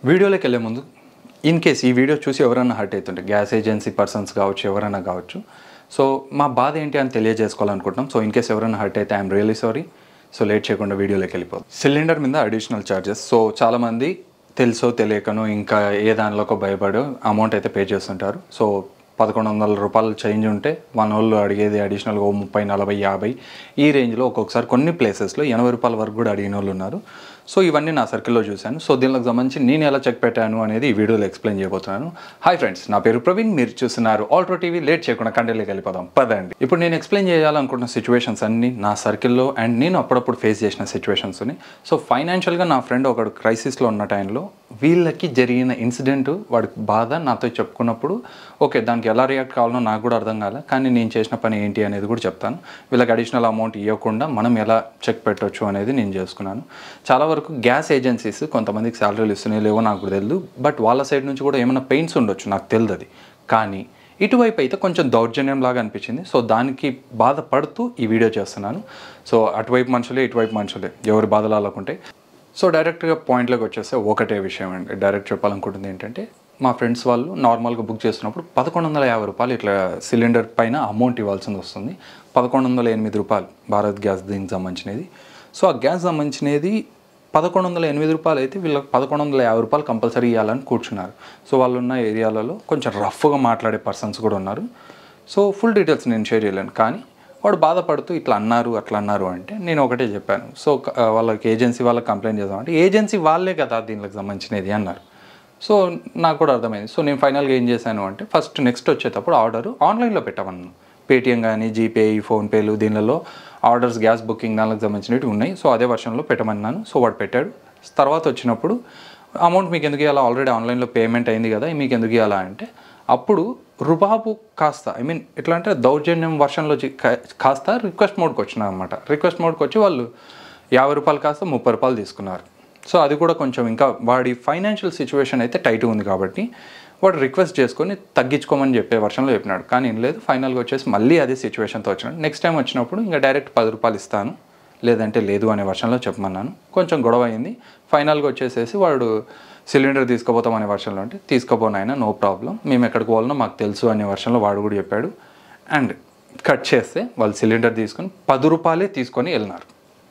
వీడియోలోకి వెళ్ళే ముందు ఇన్ కేస్ ఈ వీడియో చూసి ఎవరైనా హర్ట్ అవుతుంటే గ్యాస్ ఏజెన్సీ పర్సన్స్ కావచ్చు ఎవరైనా కావచ్చు సో మా బాధ ఏంటి అని తెలియజేసుకోవాలనుకుంటున్నాం సో ఇన్ కేస్ ఎవరైనా హర్ట్ అయితే I'm really sorry so late చేయకుండా వీడియోలోకి వెళ్ళిపోదు సిలిండర్ మీద అడిషనల్ ఛార్జెస్ సో చాలామంది తెలుసో తెలియకనో ఇంకా ఏ దానిలోకో భయపడో అమౌంట్ అయితే పే చేస్తుంటారు సో పదకొండు వందల రూపాయలు చేంజ్ ఉంటే మన వాళ్ళు అడిగేది అడిషనల్గా ఓ ముప్పై నలభై యాభై ఈ రేంజ్లో ఒక్కొక్కసారి కొన్ని ప్లేసెస్లో ఎనభై రూపాయల వరకు కూడా అడిగిన వాళ్ళు ఉన్నారు సో ఇవన్నీ నా సర్కిల్లో చూశాను సో దీనికి సంబంధించి నేను ఎలా చెక్ పెట్టాను అనేది ఈ వీడియోలో ఎక్స్ప్లెయిన్ చేయబోతున్నాను హాయ్ ఫ్రెండ్స్ నా పేరు ప్రవీణ్ మీరు చూస్తున్నారు ఆల్ట్రో టీవీ లేట్ చేయకుండా కంటెంట్లోకి వెళ్ళిపోదాం పదండి ఇప్పుడు నేను ఎక్స్ప్లెయిన్ చేయాలనుకుంటున్న సిచ్యువేషన్స్ అన్ని నా సర్కిల్లో అండ్ నేను అప్పుడప్పుడు ఫేస్ చేసిన సిచ్యువేషన్స్ని సో ఫైనాన్షియల్గా నా ఫ్రెండ్ ఒకడు క్రైసిస్లో ఉన్న టైంలో వీళ్ళకి జరిగిన ఇన్సిడెంట్ వాడికి బాధ నాతో చెప్పుకున్నప్పుడు ఓకే దానికి ఎలా రియాక్ట్ కావాలో నాకు కూడా అర్థం కాలే కానీ నేను చేసిన పని ఏంటి అనేది కూడా చెప్తాను వీళ్ళకి అడిషనల్ అమౌంట్ ఇవ్వకుండా మనం ఎలా చెక్ పెట్టొచ్చు అనేది నేను చేసుకున్నాను చాలా వరకు గ్యాస్ ఏజెన్సీస్ కొంతమందికి శాలరీలు ఇస్తున్నాయి లేవో నాకు కూడా తెలియదు బట్ వాళ్ళ సైడ్ నుంచి కూడా ఏమైనా పెయిన్స్ ఉండొచ్చు నాకు తెలియదు అది కానీ ఇటువైపు అయితే కొంచెం దౌర్జన్యం లాగా అనిపించింది సో దానికి బాధపడుతూ ఈ వీడియో చేస్తున్నాను సో అటువైపు మనుషులే ఇటువైపు మనుషులే ఎవరి బాధలు అలాకుంటే సో డైరెక్ట్గా పాయింట్లోకి వచ్చేస్తే ఒకటే విషయం అండి డైరెక్ట్ చెప్పాలనుకుంటుంది ఏంటంటే మా ఫ్రెండ్స్ వాళ్ళు నార్మల్గా బుక్ చేస్తున్నప్పుడు పదకొండు వందల యాభై రూపాయలు ఇట్లా సిలిండర్ పైన అమౌంట్ ఇవ్వాల్సింది వస్తుంది పదకొండు వందల ఎనిమిది రూపాయలు భారత్ గ్యాస్ దీనికి సంబంధించినది సో ఆ గ్యాస్ సంబంధించినది పదకొండు వందల ఎనిమిది రూపాయలు అయితే వీళ్ళకి పదకొండు వందల యాభై రూపాయలు కంపల్సరీ ఇవ్వాలని కూర్చున్నారు సో వాళ్ళు ఉన్న ఏరియాలలో కొంచెం రఫ్గా మాట్లాడే పర్సన్స్ కూడా ఉన్నారు సో ఫుల్ డీటెయిల్స్ నేను షేర్ చేయలేను కానీ వాడు బాధపడుతూ ఇట్లా అన్నారు అట్లా అన్నారు అంటే నేను ఒకటే చెప్పాను సో క- వాళ్ళకి ఏజెన్సీ వాళ్ళకి కంప్లైంట్ చేద్దామంటే ఏజెన్సీ వాళ్ళే కదా దీనికి సంబంధించినది అన్నారు సో నాకు కూడా అర్థమైంది సో నేను ఫైనల్గా ఏం చేశాను అంటే ఫస్ట్ నెక్స్ట్ వచ్చేటప్పుడు ఆర్డర్ ఆన్లైన్లో పెట్టమన్నాను పేటిఎం కానీ జీపే ఈ ఫోన్పేలు దీనిలలో ఆర్డర్స్ గ్యాస్ బుకింగ్ దానికి సంబంధించినవి ఉన్నాయి సో అదే వర్షన్లో పెట్టమన్నాను సో వాడు పెట్టాడు తర్వాత వచ్చినప్పుడు అమౌంట్ మీకు ఎందుకు ఇవ్వాలా ఆల్రెడీ ఆన్లైన్లో పేమెంట్ అయింది కదా మీకు ఎందుకు ఇవ్వాలా అంటే అప్పుడు రుబాబు కాస్త ఐ మీన్ ఎట్లా అంటే దౌర్జన్యం వర్షన్లో చి- కా- కాస్త రిక్వెస్ట్ మోడ్కి వచ్చిన అనమాట రిక్వెస్ట్ మోడ్కి వచ్చి వాళ్ళు యాభై రూపాయలు కాస్త ముప్పై రూపాయలు తీసుకున్నారు సో అది కూడా కొంచెం ఇంకా వాడి ఫైనాన్షియల్ సిచ్యువేషన్ అయితే టైట్ ఉంది కాబట్టి వాడు రిక్వెస్ట్ చేసుకొని తగ్గించుకోమని చెప్పే వర్షంలో చెప్పినాడు కానీ ఏం లేదు ఫైనల్గా వచ్చేసి మళ్ళీ అదే సిచ్యువేషన్తో వచ్చినాడు నెక్స్ట్ టైం వచ్చినప్పుడు ఇంకా డైరెక్ట్ పది రూపాయలు ఇస్తాను లేదంటే లేదు అనే వర్షంలో చెప్పమన్నాను కొంచెం గొడవ అయింది ఫైనల్గా వచ్చేసేసి వాడు సిలిండర్ తీసుకుపోతాం అనే వర్షంలో అంటే తీసుకుపోనైనా నో ప్రాబ్లం మేము ఎక్కడికి పోవాలనో మాకు తెలుసు అనే వర్షంలో వాడు కూడా చెప్పాడు అండ్ కట్ చేస్తే వాళ్ళు సిలిండర్ తీసుకొని పది రూపాయలే తీసుకొని వెళ్ళినారు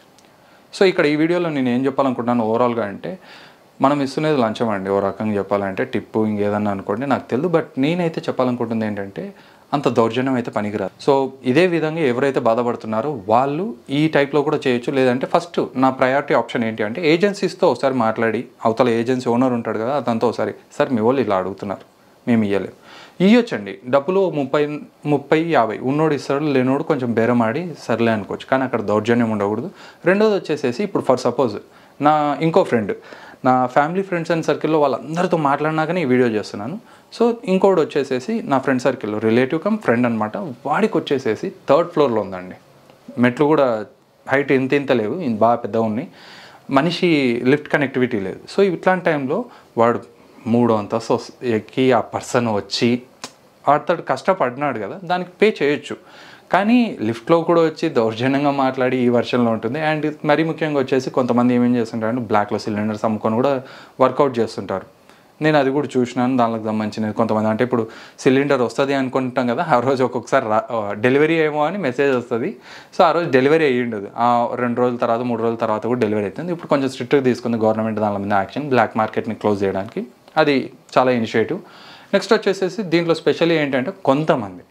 సో ఇక్కడ ఈ వీడియోలో నేను ఏం చెప్పాలనుకుంటున్నాను ఓవరాల్గా అంటే మనం ఇస్తున్నది లంచం అండి ఓ రకంగా చెప్పాలంటే టిప్పు ఇంకేదన్నా అనుకోండి నాకు తెలియదు బట్ నేనైతే చెప్పాలనుకుంటుంది ఏంటంటే అంత దౌర్జన్యం అయితే పనికిరాదు సో ఇదే విధంగా ఎవరైతే బాధపడుతున్నారో వాళ్ళు ఈ టైప్లో కూడా చేయొచ్చు లేదంటే ఫస్ట్ నా ప్రయారిటీ ఆప్షన్ ఏంటి అంటే ఏజెన్సీస్తో ఒకసారి మాట్లాడి అవతల ఏజెన్సీ ఓనర్ ఉంటాడు కదా అతనితో ఒకసారి సార్ మీ వాళ్ళు ఇలా అడుగుతున్నారు మేము ఇవ్వలేము ఇవ్వచ్చండి డబ్బులు ముప్పై ముప్పై యాభై ఉన్నోడు ఇస్తాడు లేనోడు కొంచెం బేరం ఆడి సర్లే అనుకోవచ్చు కానీ అక్కడ దౌర్జన్యం ఉండకూడదు రెండోది వచ్చేసేసి ఇప్పుడు ఫర్ సపోజ్ నా ఇంకో ఫ్రెండ్ నా ఫ్యామిలీ ఫ్రెండ్స్ అండ్ సర్కిల్లో వాళ్ళందరితో మాట్లాడినాకనే ఈ వీడియో చేస్తున్నాను సో ఇంకోటి వచ్చేసేసి నా ఫ్రెండ్ సర్కిల్లో రిలేటివ్ కమ్ ఫ్రెండ్ అనమాట వాడికి వచ్చేసేసి థర్డ్ ఫ్లోర్లో ఉందండి మెట్లు కూడా హైట్ ఇంత ఇంత లేవు ఇంత బాగా పెద్దగా ఉన్నాయి మనిషి లిఫ్ట్ కనెక్టివిటీ లేదు సో ఇట్లాంటి టైంలో వాడు మూడో అంతస్తు వస్- ఎక్కి ఆ పర్సన్ వచ్చి అతడు కష్టపడినాడు కదా దానికి పే చేయొచ్చు కానీ లిఫ్ట్లో కూడా వచ్చి దౌర్జన్యంగా మాట్లాడి ఈ వర్షన్లో ఉంటుంది అండ్ మరీ ముఖ్యంగా వచ్చేసి కొంతమంది ఏమేం చేస్తుంటారు బ్లాక్లో సిలిండర్స్ అమ్ముకొని కూడా వర్కౌట్ చేస్తుంటారు నేను అది కూడా చూసినాను దానికి సంబంధించినది కొంతమంది అంటే ఇప్పుడు సిలిండర్ వస్తుంది అనుకుంటాం కదా ఆ రోజు ఒక్కొక్కసారి రా డెలివరీ ఏమో అని మెసేజ్ వస్తుంది సో ఆ రోజు డెలివరీ అయ్యి ఉండదు ఆ రెండు రోజుల తర్వాత మూడు రోజుల తర్వాత కూడా డెలివరీ అవుతుంది ఇప్పుడు కొంచెం స్ట్రిక్ట్గా తీసుకుంది గవర్నమెంట్ దాని మీద యాక్షన్ బ్లాక్ మార్కెట్ని క్లోజ్ చేయడానికి అది చాలా ఇనిషియేటివ్ నెక్స్ట్ వచ్చేసేసి దీంట్లో స్పెషల్లీ ఏంటంటే కొంతమంది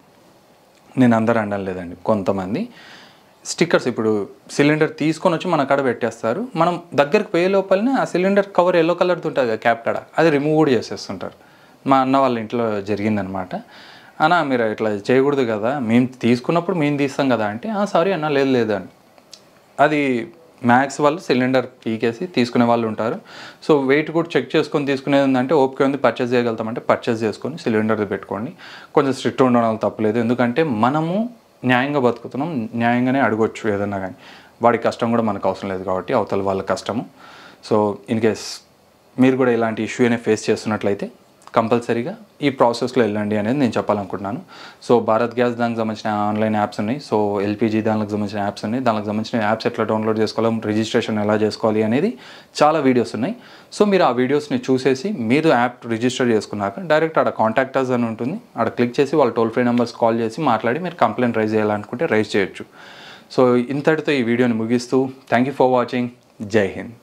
నేను అందరూ అనడం లేదండి కొంతమంది స్టిక్కర్స్ ఇప్పుడు సిలిండర్ తీసుకొని వచ్చి మన కాడ పెట్టేస్తారు మనం దగ్గరికి పోయే లోపలనే ఆ సిలిండర్ కవర్ ఎల్లో కలర్ది ఉంటుంది కదా క్యాప్ కాడ అది రిమూవ్ కూడా చేసేస్తుంటారు మా అన్న వాళ్ళ ఇంట్లో జరిగిందనమాట అన్న మీరు ఇట్లా చేయకూడదు కదా మేము తీసుకున్నప్పుడు మేము తీస్తాం కదా అంటే సారీ అన్న లేదు లేదు అని అది మ్యాక్స్ వాళ్ళు సిలిండర్ పీకేసి తీసుకునే వాళ్ళు ఉంటారు సో వెయిట్ కూడా చెక్ చేసుకొని తీసుకునేది ఉందంటే ఓపిక ఉంది పర్చేస్ చేయగలుగుతామంటే పర్చేస్ చేసుకొని సిలిండర్ పెట్టుకోండి కొంచెం స్ట్రిక్ట్ ఉండడం తప్పలేదు ఎందుకంటే మనము న్యాయంగా బతుకుతున్నాం న్యాయంగానే అడగొచ్చు ఏదన్నా కానీ వాడి కష్టం కూడా మనకు అవసరం లేదు కాబట్టి అవతల వాళ్ళ కష్టము సో ఇన్ కేస్ మీరు కూడా ఇలాంటి ఇష్యూ అనే ఫేస్ చేస్తున్నట్లయితే కంపల్సరీగా ఈ ప్రాసెస్లో వెళ్ళండి అనేది నేను చెప్పాలనుకుంటున్నాను సో భారత్ గ్యాస్ దానికి సంబంధించిన ఆన్లైన్ యాప్స్ ఉన్నాయి సో ఎల్పిజి దానికి సంబంధించిన యాప్స్ ఉన్నాయి దానికి సంబంధించిన యాప్స్ ఎట్లా డౌన్లోడ్ చేసుకోవాలి రిజిస్ట్రేషన్ ఎలా చేసుకోవాలి అనేది చాలా వీడియోస్ ఉన్నాయి సో మీరు ఆ వీడియోస్ని చూసేసి మీరు యాప్ రిజిస్టర్ చేసుకున్నాక డైరెక్ట్ ఆడ కాంటాక్టర్స్ అని ఉంటుంది ఆడ క్లిక్ చేసి వాళ్ళ టోల్ ఫ్రీ నెంబర్స్ కాల్ చేసి మాట్లాడి మీరు కంప్లైంట్ రైజ్ చేయాలనుకుంటే రైజ్ చేయొచ్చు సో ఇంతటితో ఈ వీడియోని ముగిస్తూ థ్యాంక్ యూ ఫర్ వాచింగ్ జై హింద్